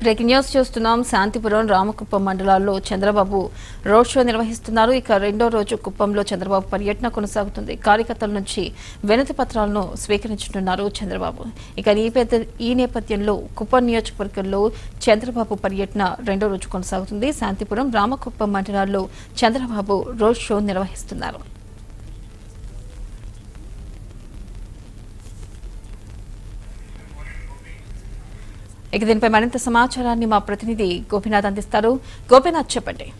breaking news చూస్తున్నాం శాంతిపురం రామకుప్పం మండలాల్లో Chandrababu road show నిర్వహిస్తున్నారు ఇక రెండో రోజు కుప్పంలో చంద్రబాబు పర్యటన కొనసాగుతుంది కార్యకర్తల నుంచి వినతి పత్రాలను స్వీకరించుతున్నారు చంద్రబాబు ఇక ఈ పెద్ద- ఈ నేపథ్యంలో కుప్పం నియోజకవర్గంలో చంద్రబాబు పర్యటన రెండో రోజు కొనసాగుతుంది శాంతిపురం రామకుప్పం మండలాల్లో చంద్రబాబు రోడ్ షో నిర్వహిస్తున్నారు ఇక దీనిపై మరింత సమాచారాన్ని మా ప్రతినిధి గోపీనాథ్ అందిస్తారు గోపీనాథ్ చెప్పండి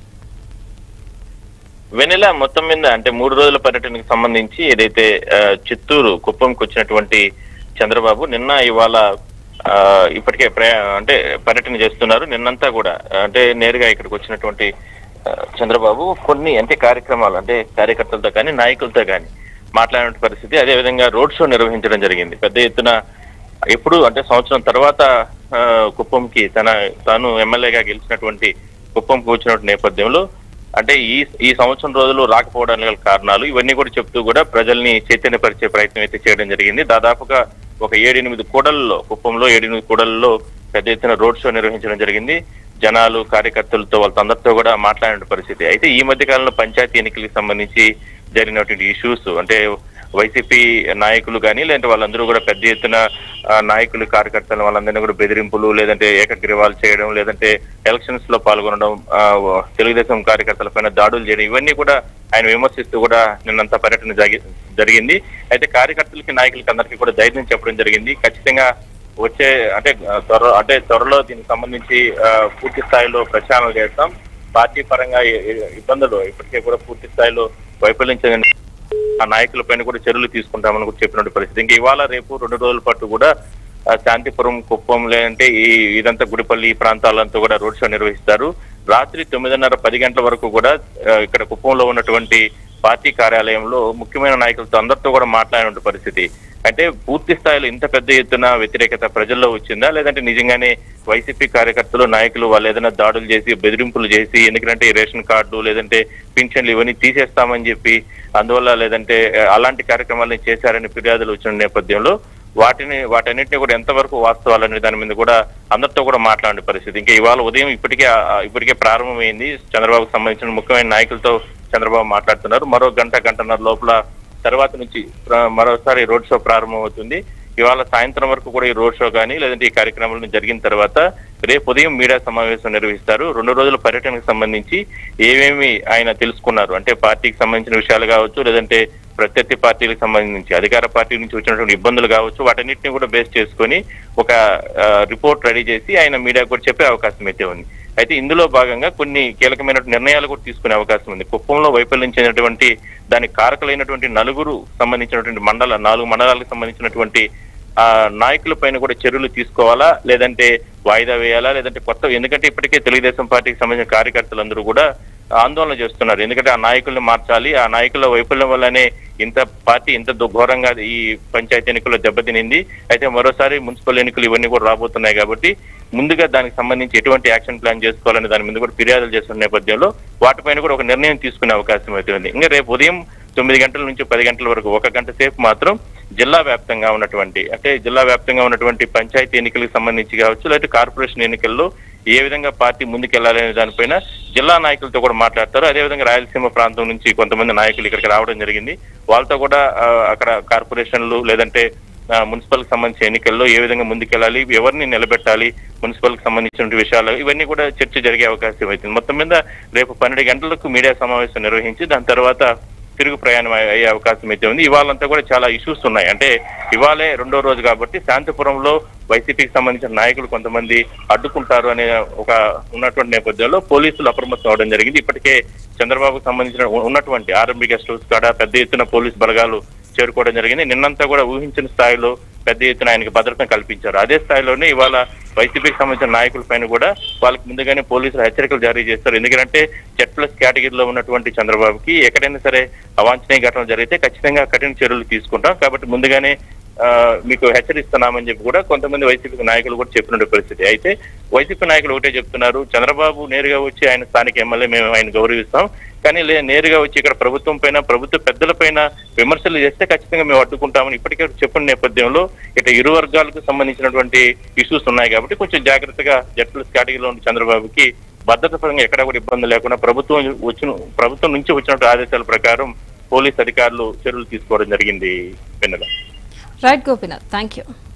వెనెల మొత్తం మీద అంటే మూడు రోజుల పర్యటనకు సంబంధించి ఏదైతే ఆ, చిత్తూరు కుప్పంకి వచ్చినటువంటి చంద్రబాబు నిన్న ఇవాళ ఆ, ఇప్పటికే ప్రయా అంటే పర్యటన చేస్తున్నారు నిన్నంతా కూడా అంటే నేరుగా ఇక్కడికి వచ్చినటువంటి ఆ, చంద్రబాబు కొన్ని అంటే కార్యక్రమాలు అంటే కార్యకర్తలతో కానీ నాయకులతో కానీ మాట్లాడిన పరిస్థితి అదే విధంగా రోడ్ షో నిర్వహించడం జరిగింది పెద్ద ఎత్తున ఎప్పుడు అంటే సంవత్సరం తర్వాత ఆ, కుప్పంకి తన తాను ఎమ్మెల్యేగా గెలిచినటువంటి కుప్పంకి వచ్చినటువంటి నేపథ్యంలో అంటే ఈ ఈ సంవత్సరం రోజులు రాకపోవడానికి గల కారణాలు ఇవన్నీ కూడా చెప్తూ కూడా ప్రజల్ని చైతన్యపరిచే ప్రయత్నం అయితే చేయడం జరిగింది దాదాపుగా ఒక ఏడెనిమిది కూడల్లో కుప్పంలో ఏడెనిమిది కూడల్లో పెద్ద ఎత్తున రోడ్ షో నిర్వహించడం జరిగింది జనాలు కార్యకర్తలతో వాళ్ళందరితో కూడా మాట్లాడిన పరిస్థితి అయితే ఈ మధ్య కాలంలో పంచాయతీ ఎన్నికలకు సంబంధించి జరిగినటువంటి ఇష్యూస్ అంటే వైసీపీ నాయకులు కానీ లేదంటే వాళ్ళందరూ కూడా పెద్ద ఎత్తున ఆ, నాయకులు కార్యకర్తలు వాళ్ళందరినీ కూడా బెదిరింపులు లేదంటే ఏకగ్రీవాలు చేయడం లేదంటే ఎలక్షన్స్ లో పాల్గొనడం ఆ, తెలుగుదేశం కార్యకర్తల పైన దాడులు చేయడం ఇవన్నీ కూడా ఆయన విమర్శిస్తూ కూడా నిన్నంత పర్యటన జగి- జరిగింది అయితే కార్యకర్తలకి నాయకులకి అందరికీ కూడా ధైర్యం చెప్పడం జరిగింది ఖచ్చితంగా వచ్చే అంటే ఆ, త్వర అంటే త్వరలో దీనికి సంబంధించి ఆ, పూర్తి స్థాయిలో ప్రచారం చేస్తాం పార్టీ పరంగా ఇ- ఇ- ఇబ్బందులు ఇప్పటికే కూడా పూర్తి స్థాయిలో వైఫల్యం చెందిన ఆ నాయకుల పైన కూడా చర్యలు తీసుకుంటామని కూడా చెప్పినటువంటి పరిస్థితి ఇంకా ఇవాళ రేపు రెండు రోజుల పాటు కూడా ఆ, శాంతిపురం కుప్పం లేదంటే ఈ ఇదంతా గుడిపల్లి ఈ ప్రాంతాలంతా కూడా రోడ్ షో నిర్వహిస్తారు రాత్రి తొమ్మిదిన్నర పది గంటల వరకు కూడా ఆ, ఇక్కడ కుప్పంలో ఉన్నటువంటి పార్టీ కార్యాలయంలో ముఖ్యమైన నాయకులతో అందరితో కూడా మాట్లాడిన పరిస్థితి అంటే పూర్తి స్థాయిలో ఇంత పెద్ద ఎత్తున వ్యతిరేకత ప్రజల్లో వచ్చిందా లేదంటే నిజంగానే వైసీపీ కార్యకర్తలు నాయకులు వాళ్ళు ఏదైనా దాడులు చేసి బెదిరింపులు చేసి ఎందుకంటే ఈ రేషన్ కార్డు లేదంటే పింఛన్లు ఇవన్నీ తీసేస్తామని చెప్పి అందువల్ల లేదంటే ఆ, అలాంటి కార్యక్రమాలను చేశారని ఫిర్యాదులు వచ్చిన నేపథ్యంలో వాటిని వాటన్నిటిని కూడా ఎంతవరకు వాస్తవాలనే దాని మీద కూడా అందరితో కూడా మాట్లాడే పరిస్థితి ఇంకా ఇవాళ ఉదయం ఇప్పటికే ఆ, ఇప్పటికే ప్రారంభమైంది చంద్రబాబుకు సంబంధించిన ముఖ్యమైన నాయకులతో చంద్రబాబు మాట్లాడుతున్నారు మరో గంట గంటన్నర లోపల తర్వాత నుంచి ప్ర- మరోసారి రోడ్ షో ప్రారంభం అవుతుంది ఇవాళ సాయంత్రం వరకు కూడా ఈ రోడ్ షో కానీ లేదంటే ఈ కార్యక్రమాలను జరిగిన తర్వాత రేపు ఉదయం మీడియా సమావేశం నిర్వహిస్తారు రెండు రోజుల పర్యటనకు సంబంధించి ఏమేమి ఆయన తెలుసుకున్నారు అంటే పార్టీకి సంబంధించిన విషయాలు కావచ్చు లేదంటే ప్రత్యర్థి పార్టీలకు సంబంధించి అధికార పార్టీ నుంచి వచ్చినటువంటి ఇబ్బందులు కావచ్చు వాటన్నిటిని కూడా బేస్ చేసుకొని ఒక ఆ, రిపోర్ట్ రెడీ చేసి ఆయన మీడియాకు కూడా చెప్పే అవకాశం అయితే ఉంది అయితే ఇందులో భాగంగా కొన్ని కీలకమైన నిర్ణయాలు కూడా తీసుకునే అవకాశం ఉంది కుప్పంలో వైఫల్యం చెందినటువంటి దానికి కారకులైనటువంటి నలుగురు సంబంధించినటువంటి మండల నాలుగు మండలాలకు సంబంధించినటువంటి ఆ నాయకుల పైన కూడా చర్యలు తీసుకోవాలా లేదంటే వాయిదా వేయాలా లేదంటే కొత్త ఎందుకంటే ఇప్పటికే తెలుగుదేశం పార్టీకి సంబంధించిన కార్యకర్తలందరూ కూడా ఆందోళన చేస్తున్నారు ఎందుకంటే ఆ నాయకుల్ని మార్చాలి ఆ నాయకుల వైఫల్యం వల్లనే ఇంత పార్టీ ఇంత దు- ఘోరంగా ఈ పంచాయతీ ఎన్నికల్లో దెబ్బతినింది అయితే మరోసారి మున్సిపల్ ఎన్నికలు ఇవన్నీ కూడా రాబోతున్నాయి కాబట్టి ముందుగా దానికి సంబంధించి ఎటువంటి యాక్షన్ ప్లాన్ చేసుకోవాలని దాని మీద కూడా ఫిర్యాదులు చేస్తున్న నేపథ్యంలో వాటిపైన కూడా ఒక నిర్ణయం తీసుకునే అవకాశం అయితే ఉంది ఇంకా రేపు ఉదయం తొమ్మిది గంటల నుంచి పది గంటల వరకు ఒక గంట సేపు మాత్రం జిల్లా వ్యాప్తంగా ఉన్నటువంటి అంటే జిల్లా వ్యాప్తంగా ఉన్నటువంటి పంచాయతీ ఎన్నికలకు సంబంధించి కావచ్చు లేకపోతే కార్పొరేషన్ ఎన్నికల్లో ఏ విధంగా పార్టీ ముందుకెళ్లాలనే దానిపైన జిల్లా నాయకులతో కూడా మాట్లాడతారు అదేవిధంగా రాయలసీమ ప్రాంతం నుంచి కొంతమంది నాయకులు ఇక్కడికి రావడం జరిగింది వాళ్ళతో కూడా ఆ, అక్కడ కార్పొరేషన్లు లేదంటే ఆ, మున్సిపల్ కి సంబంధించిన ఎన్నికల్లో ఏ విధంగా ముందుకెళ్ళాలి ఎవరిని నిలబెట్టాలి మున్సిపల్ కి సంబంధించిన విషయాలు ఇవన్నీ కూడా చర్చ జరిగే అవకాశం అవుతుంది మొత్తం మీద రేపు పన్నెండు గంటలకు మీడియా సమావేశం నిర్వహించి దాని తర్వాత తిరుగు ప్రయాణం అయ్యే అయ్యే అవకాశం అయితే ఉంది ఇవాళంతా కూడా చాలా ఇష్యూస్ ఉన్నాయి అంటే ఇవాళే రెండో రోజు కాబట్టి శాంతిపురంలో వైసీపీకి సంబంధించిన నాయకులు కొంతమంది అడ్డుకుంటారు అనే ఒక ఉన్నటువంటి నేపథ్యంలో పోలీసులు అప్రమత్తం అవడం జరిగింది ఇప్పటికే చంద్రబాబుకు సంబంధించిన ఉ- ఉన్నటువంటి ఆర్ఎంబీ గెస్ట్ హౌస్ కాడ పెద్ద ఎత్తున పోలీస్ బలగాలు చేరుకోవడం జరిగింది నిన్నంతా కూడా ఊహించిన స్థాయిలో పెద్ద ఎత్తున ఆయనకి భద్రతను కల్పించారు అదే స్థాయిలోనే ఇవాళ వైసీపీకి సంబంధించిన నాయకుల పైన కూడా వాళ్ళకి ముందుగానే పోలీసులు హెచ్చరికలు జారీ చేస్తారు ఎందుకంటే జెడ్ ప్లస్ కేటగిరీలో ఉన్నటువంటి చంద్రబాబుకి ఎక్కడైనా సరే అవాంఛనీయ ఘటనలు జరిగితే ఖచ్చితంగా కఠిన చర్యలు తీసుకుంటాం కాబట్టి ముందుగానే ఆ, మీకు హెచ్చరిస్తున్నామని చెప్పి కూడా కొంతమంది వైసీపీ నాయకులు కూడా చెప్పిన పరిస్థితి అయితే వైసీపీ నాయకులు ఒకటే చెప్తున్నారు చంద్రబాబు నేరుగా వచ్చి ఆయన స్థానిక ఎమ్మెల్యే మేము ఆయన గౌరవిస్తాం కానీ లే నేరుగా వచ్చి ఇక్కడ ప్రభుత్వం పైన ప్రభుత్వ పెద్దల పైన విమర్శలు చేస్తే ఖచ్చితంగా మేము అడ్డుకుంటామని ఇప్పటికే చెప్పిన నేపథ్యంలో ఇట్లా ఇరు వర్గాలకు సంబంధించినటువంటి ఇష్యూస్ ఉన్నాయి కాబట్టి కొంచెం జాగ్రత్తగా జడ్పీ కేటగిరీలో ఉన్న చంద్రబాబుకి భద్రత పరంగా ఎక్కడ కూడా ఇబ్బంది లేకుండా ప్రభుత్వం వచ్చిన ప్రభుత్వం నుంచి వచ్చినటువంటి ఆదేశాల ప్రకారం పోలీస్ అధికారులు చర్యలు తీసుకోవడం జరిగింది Vennela right Gopinath thank you